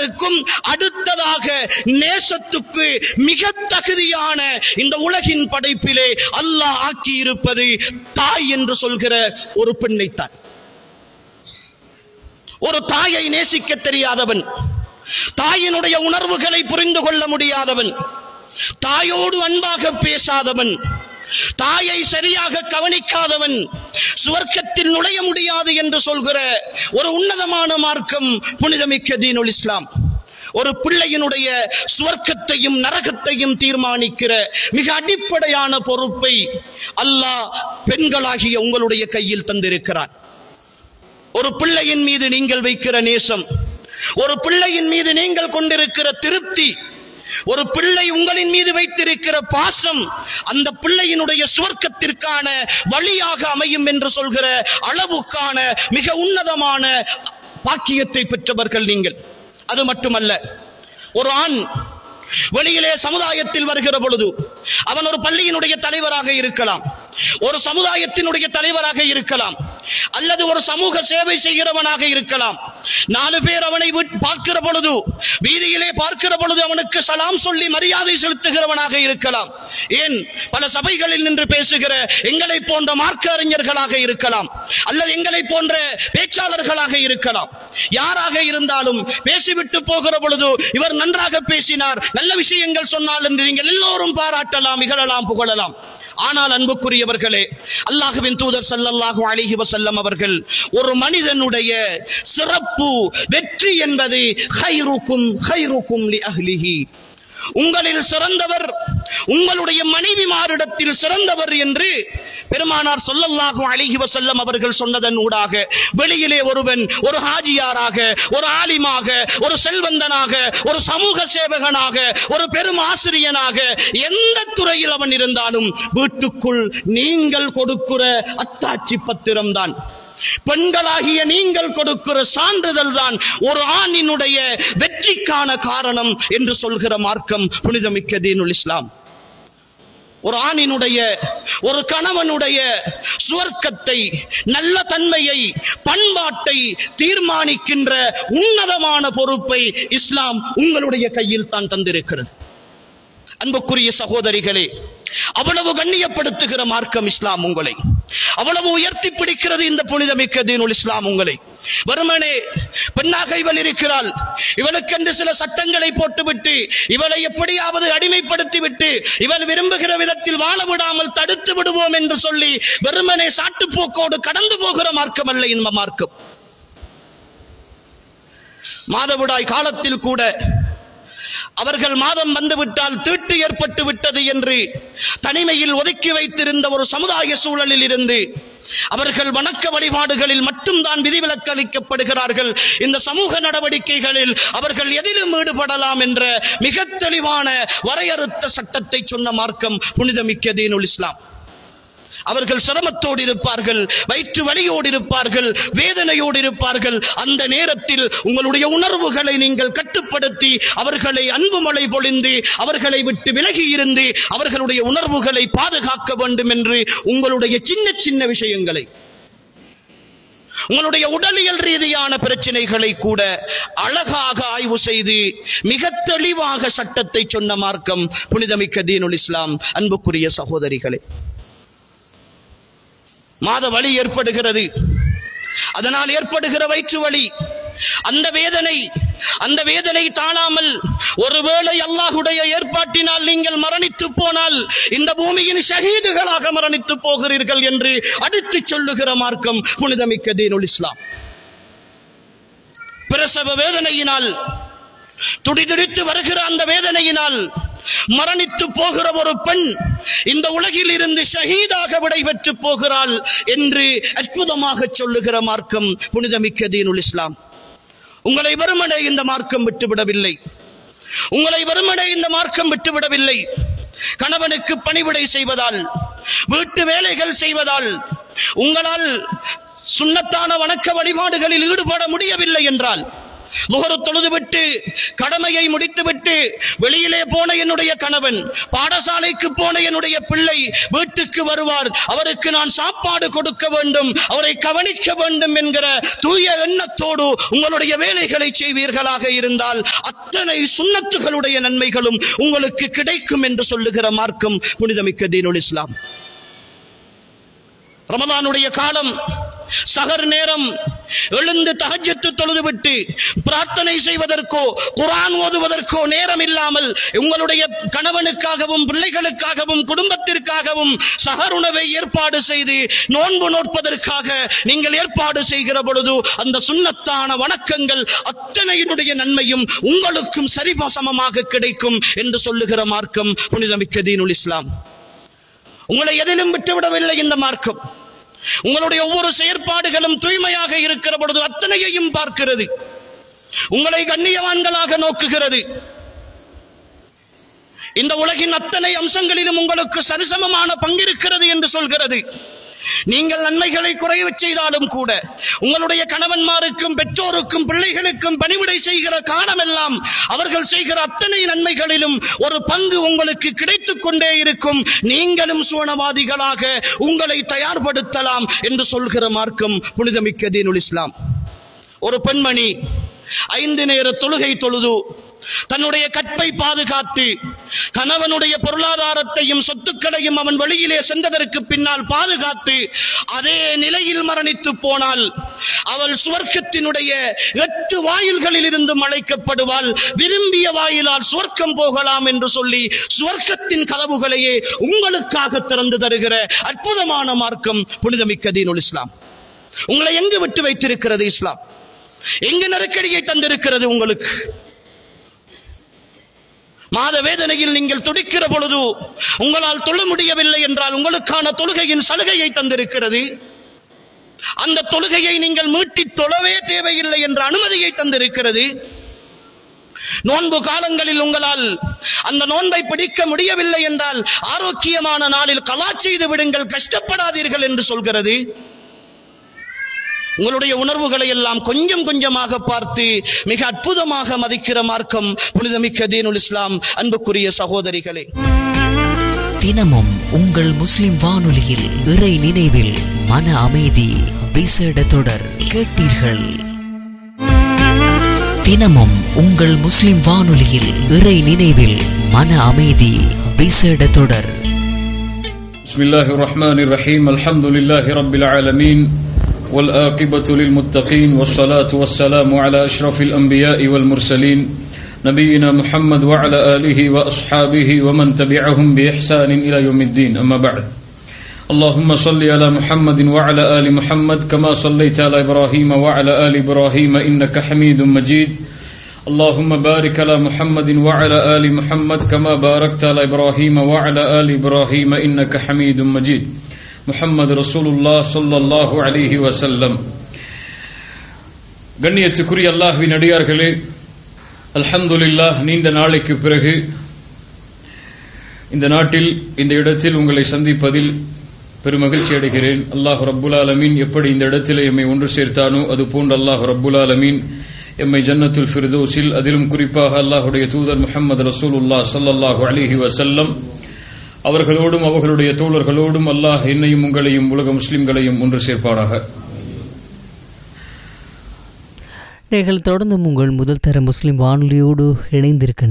அனைவருக்கும் அடுத்ததாக நேசத்துக்கு மிக தகுதியான இந்த உலகின் படைப்பிலே அல்லாஹ் ஆக்கி இருப்பது தாய் என்று சொல்கிற ஒரு பெண்ணைத்தான் ஒரு தாயை நேசிக்க தெரியாதவன் தாயினுடைய உணர்வுகளை புரிந்து கொள்ள முடியாதவன் தாயோடு அன்பாக பேசாதவன் தாயை சரியாக கவனிக்காதவன் சுவர்க்கத்தில் நுழைய முடியாது என்று சொல்கிற ஒரு உன்னதமான மார்க்கம் புனிதமிக்க தீனுல் இஸ்லாம் ஒரு பிள்ளையினுடைய சுவர்க்கத்தையும் நரகத்தையும் தீர்மானிக்கிற மிக அடிப்படையான பொறுப்பை அல்லாஹ் பெண்களாகிய உங்களுடைய கையில் தந்திருக்கிறான் ஒரு பிள்ளையின் மீது நீங்கள் வைக்கிற நேசம் ஒரு பிள்ளையின் மீது நீங்கள் கொண்டிருக்கிற திருப்தி ஒரு பிள்ளை உங்களின் மீது வைத்திருக்கிற பாசம் அந்த பிள்ளையினுடைய சுவர்க்கத்திற்கான வழியாக அமையும் என்று சொல்கிற அளவுக்கான மிக உன்னதமான பாக்கியத்தை பெற்றவர்கள் நீங்கள் அது மட்டுமல்ல ஒரு ஆண் வெளியிலே சமுதாயத்தில் வருகிற பொழுது அவன் ஒரு பள்ளியினுடைய தலைவராக இருக்கலாம் ஒரு சமுதாயத்தினுடைய தலைவராக இருக்கலாம் அல்லது ஒரு சமூக சேவை செய்கிறவனாக இருக்கலாம் நாலு பேர் அவனை விட்- பார்க்கிற பொழுது வீதியிலே பார்க்கிற பொழுது அவனுக்கு சலாம் சொல்லி மரியாதை செலுத்துகிறவனாக இருக்கலாம் ஏன் பல சபைகளில் நின்று பேசுகிற எங்களை போன்ற மார்க்க அறிஞர்களாக இருக்கலாம் அல்லது எங்களை போன்ற பேச்சாளர்களாக இருக்கலாம் யாராக இருந்தாலும் பேசிவிட்டு போகிற பொழுது இவர் நன்றாக பேசினார் நல்ல விஷயங்கள் சொன்னால் என்று நீங்கள் எல்லோரும் பாராட்டலாம் இகழலாம் புகழலாம் ஆனால் அன்புக்குரியவர்களே அல்லாஹுவின் தூதர் ஸல்லல்லாஹு அலைஹி வஸல்லம் அவர்கள் ஒரு மனிதனுடைய சிறப்பு வெற்றி என்பது ஹைருக்கும் ஹைருக்கும் லி அஹ்லிஹி உங்களில் சிறந்தவர் உங்களுடைய மனைவிமாரிடத்தில் சிறந்தவர் என்று பெருமானார் சொல்லல்லாஹு அலைஹி வஸல்லம் அவர்கள் சொன்னதன் ஊடாக வெளியிலே ஒருவன் ஒரு ஹாஜியாராக ஒரு ஆலிமாக ஒரு செல்வந்தனாக ஒரு சமூக சேவகனாக ஒரு பெரும் ஆசிரியனாக எந்த துறையில் அவன் இருந்தாலும் வீட்டுக்குள் நீங்கள் கொடுக்கிற அத்தாட்சி பத்திரம் தான் பெண்களாகிய நீங்கள் கொடுக்கிற சான்றிதழ் தான் ஒரு ஆணினுடைய வெற்றிக்கான காரணம் என்று சொல்கிற மார்க்கம் புனிதமிக்க தீனுல் இஸ்லாம் ஒரு ஆணினுடைய ஒரு கணவனுடைய சுவர்க்கத்தை நல்ல தன்மையை பண்பாட்டை தீர்மானிக்கின்ற உன்னதமான பொறுப்பை இஸ்லாம் உங்களுடைய கையில் தான் தந்திருக்கிறது அன்புக்குரிய சகோதரிகளே அவ்வளவு கண்ணியப்படுத்துகிற மார்க்கம் இஸ்லாம் உங்களை அவ்வளவு உயர்த்தி பிடிக்கிறது இந்த புனிதமிக்க தீனுல் இஸ்லாம் உங்களை வருமனே பெண்ணாக இவள் இருக்கிறாள் இவளுக்கென்று சில சட்டங்களை போட்டுவிட்டு இவளை எப்படியாவது அடிமைப்படுத்தி விட்டு இவள் விரும்புகிற விதத்தில் வாழ விடாமல் தடுத்து விடுவோம் என்று சொல்லி வெறுமனே சாட்டுப்போக்கோடு கடந்து போகிற மார்க்கம் அல்ல இந்த மார்க்கம் மாதவிடாய் காலத்தில் கூட அவர்கள் மாதம் வந்துவிட்டால் தீட்டு ஏற்பட்டு விட்டது என்று தனிமையில் ஒதுக்கி வைத்திருந்த ஒரு சமுதாய சூழலில் இருந்து அவர்கள் வணக்க வழிபாடுகளில் மட்டும்தான் விதிவிலக்கு அளிக்கப்படுகிறார்கள் இந்த சமூக நடவடிக்கைகளில் அவர்கள் எதிலும் ஈடுபடலாம் என்ற மிக தெளிவான வரையறுத்த சட்டத்தை சொன்ன மார்க்கம் புனிதமிக்க தீனுல் இஸ்லாம் அவர்கள் சிரமத்தோடு இருப்பார்கள் வயிற்று வலியோடு இருப்பார்கள் வேதனையோடு இருப்பார்கள் அந்த நேரத்தில் உங்களுடைய உணர்வுகளை நீங்கள் கட்டுப்படுத்தி அவர்களை அன்பு மழை பொழிந்து அவர்களை விட்டு விலகி இருந்து அவர்களுடைய உணர்வுகளை பாதுகாக்க வேண்டும் என்று உங்களுடைய சின்ன சின்ன விஷயங்களை உங்களுடைய உடலியல் ரீதியான பிரச்சனைகளை கூட அழகாக ஆய்வு செய்து மிக தெளிவாக சட்டத்தை சொன்ன மார்க்கம் புனிதமிக்க தீனுல் இஸ்லாம் அன்புக்குரிய சகோதரிகளே மாத வலி ஏற்படுகிறது அதனால் ஏற்படுகிற வயிற்று வலி அந்த வேதனை அந்த வேதனை தாழாமல் ஒருவேளை அல்லாஹுடைய ஏற்பாட்டினால் நீங்கள் மரணித்து போனால் இந்த பூமியின் ஷஹீதுகளாக மரணித்து போகிறீர்கள் என்று அடித்து சொல்லுகிற மார்க்கம் புனிதமிக்க தீனுல் இஸ்லாம் பிரசவ வேதனையினால் துடிதுடித்து வருகிற அந்த வேதனையினால் மரணித்து போகிற ஒரு பெண் இந்த உலகில் இருந்து ஷஹீதாக விடைபெற்று போகிறாள் என்று அற்புதமாக சொல்லுகிற மார்க்கம் புனிதமிக்க தீனுல் இஸ்லாம் உங்களை வெறுமனே இந்த மார்க்கம் விட்டுவிடவில்லை உங்களை வெறுமனே இந்த மார்க்கம் விட்டுவிடவில்லை கணவனுக்கு பணிவிடை செய்வதால் வீட்டு வேலைகள் செய்வதால் உங்களால் சுன்னத்தான வணக்க வழிபாடுகளில் ஈடுபட முடியவில்லை என்றால் லுஹரு தொழுதுவிட்டு கடமையை முடித்துவிட்டு வெளியிலே போன என்னுடைய கணவன் பாடசாலைக்கு போன என்னுடைய பிள்ளை வீட்டுக்கு வருவார் அவருக்கு நான் சாப்பாடு கொடுக்க வேண்டும் அவரை கவனிக்க வேண்டும் என்கிற தூய எண்ணத்தோடு உங்களுடைய வேலைகளை செய்வீர்களாக இருந்தால் அத்தனை சுன்னத்துகளுடைய நன்மைகளும் உங்களுக்கு கிடைக்கும் என்று சொல்லுகிற மார்க்கம் புனிதமிக்க தீனுல் இஸ்லாம் ரமலானுடைய காலம் சகர் நேரம் எழுந்து தஹஜ்ஜத்து தொழுதுவிட்டு பிரார்த்தனை செய்வதற்கோ குர்ஆன் ஓதுவதற்கோ நேரம் இல்லாமல் உங்களுடைய கணவனுக்காகவும் பிள்ளைகளுக்காகவும் குடும்பத்திற்காகவும் சகர் உணவை ஏற்பாடு செய்து நோன்பு நோற்பதற்காக நீங்கள் ஏற்பாடு செய்கிற பொழுது அந்த சுன்னத்தான வணக்கங்கள் அத்தனையினுடைய நன்மையும் உங்களுக்கும் சரிசமமாக கிடைக்கும் என்று சொல்லுகிற மார்க்கம் புனிதமிக்க தீனுல் இஸ்லாம் உங்களை எதிலும் விட்டுவிடவில்லை இந்த மார்க்கம் உங்களுடைய ஒவ்வொரு செயற்பாடுகளும் தூய்மையாக இருக்கிற பொழுது அத்தனையையும் பார்க்கிறது உங்களை கண்ணியவான்களாக நோக்குகிறது இந்த உலகின் அத்தனை அம்சங்களிலும் உங்களுக்கு சரிசமமான பங்கிருக்கிறது என்று சொல்கிறது நீங்கள் நன்மைகளை குறைவு செய்தாலும் கூட உங்களுடைய கணவன்மாருக்கும் பெற்றோருக்கும் பிள்ளைகளுக்கும் பணிவிடை செய்கிற காலமெல்லாம் அவர்கள் செய்கிற அத்தனை நன்மைகளிலும் ஒரு பங்கு உங்களுக்கு கிடைத்துக் கொண்டே இருக்கும் நீங்களும் சுவனவாதிகளாக உங்களை தயார்படுத்தலாம் என்று சொல்கிற மார்க்கம் புனிதமிக்க தீனுல் இஸ்லாம் ஒரு பெண்மணி ஐந்து நேர தொழுகை தொழுது தன்னுடைய கற்பை பாதுகாத்து கணவனுடைய பொருளாதாரத்தையும் சொத்துக்களையும் அவன் வெளியிலே சென்றதற்கு பின்னால் பாதுகாத்து அதே நிலையில் மரணித்து போனால் அவள் சுவர்க்கத்தினுடைய எட்டு வாயில்களில் இருந்து அழைக்கப்படுவாள் விரும்பிய வாயிலால் சுவர்க்கம் போகலாம் என்று சொல்லி சுவர்க்கத்தின் கதவுகளையே உங்களுக்காக திறந்து தருகிற அற்புதமான மார்க்கம் புனிதமிக்க தீனுல் இஸ்லாம் உங்களை எங்கு விட்டு வைத்திருக்கிறது இஸ்லாம் எங்கு நெருக்கடியை தந்திருக்கிறது உங்களுக்கு மாத வேதனையில் நீங்கள் துடிக்கிற பொழுது உங்களால் தொழ முடியவில்லை என்றால் உங்களுக்கான தொழுகையின் சலுகையை தந்திருக்கிறது அந்த தொழுகையை நீங்கள் மீட்டி தொழவே தேவையில்லை என்ற அனுமதியை தந்திருக்கிறது நோன்பு காலங்களில் உங்களால் அந்த நோன்பை பிடிக்க முடியவில்லை என்றால் ஆரோக்கியமான நாளில் கலா செய்து விடுங்கள் கஷ்டப்படாதீர்கள் என்று சொல்கிறது உங்களுடைய உணர்வுகளை எல்லாம் கொஞ்சம் கொஞ்சமாக பார்த்து மிக அற்புதமாக மதிக்கிற மார்க்கம் புனிதமிக்க தீனுல் இஸ்லாம் அன்புக்குரிய சகோதரிகளே தினமும் உங்கள் முஸ்லிம் வானொலியில் இறை நினைவில் மன அமைதி விசேட தொடர் கேட்டீர்கள் தினமும் உங்கள் முஸ்லிம் வானொலியில் இறை நினைவில் மன அமைதி விசேட தொடர் بسم الله الرحمن الرحيم الحمد لله رب العالمين والآقبة للمتقين والصلاة والسلام على أشرف الأنبياء والمرسلين نبينا محمد وعلى آله وأصحابه ومن تبعهم بإحسان إلى يوم الدين أما بعد اللهم صل على محمد وعلى آل محمد كما صليت على إبراهيم وعلى آل إبراهيم إنك حميد مجيد اللهم بارك على محمد وعلى آل محمد كما باركت على إبراهيم وعلى آل إبراهيم إنك حميد مجيد محمد رسول الله صلى الله عليه وسلم கண்ணியத்துக்குரிய அல்லாஹ்வின் அடியார்களே அல்ஹம்துலில்லாஹ் நீண்ட நாளைக்கு பிறகு இந்த நாட்டில் இந்த இடத்தில் உங்களை சந்திப்பதில் பெருமகிழ்ச்சி அடைகிறேன் அல்லாஹ் ரப்புல் ஆலமீன் எப்படி இந்த இடத்திலே எம்மை ஒன்று சேர்த்தானோ அது போன்று அல்லாஹ் ரப்புல் ஆலமீன் எம்மை ஜன்னத்துல் ஃபிர்தோஸில் அதிலும் குறிப்பாக அல்லாஹுடைய தூதர் முஹம்மது ரசூலுல்லாஹ் ஸல்லல்லாஹு அலைஹி வஸல்லம் அவர்களோடும் அவர்களுடைய தோழர்களோடும் அல்லாஹ் என்னையும் உங்களையும் உலக முஸ்லிம்களையும் ஒன்று சேர்ப்பாடாக நீங்கள் தொடர்ந்தும் உங்கள் முதல் தர முஸ்லிம் வானொலியோடு இணைந்திருக்கின்ற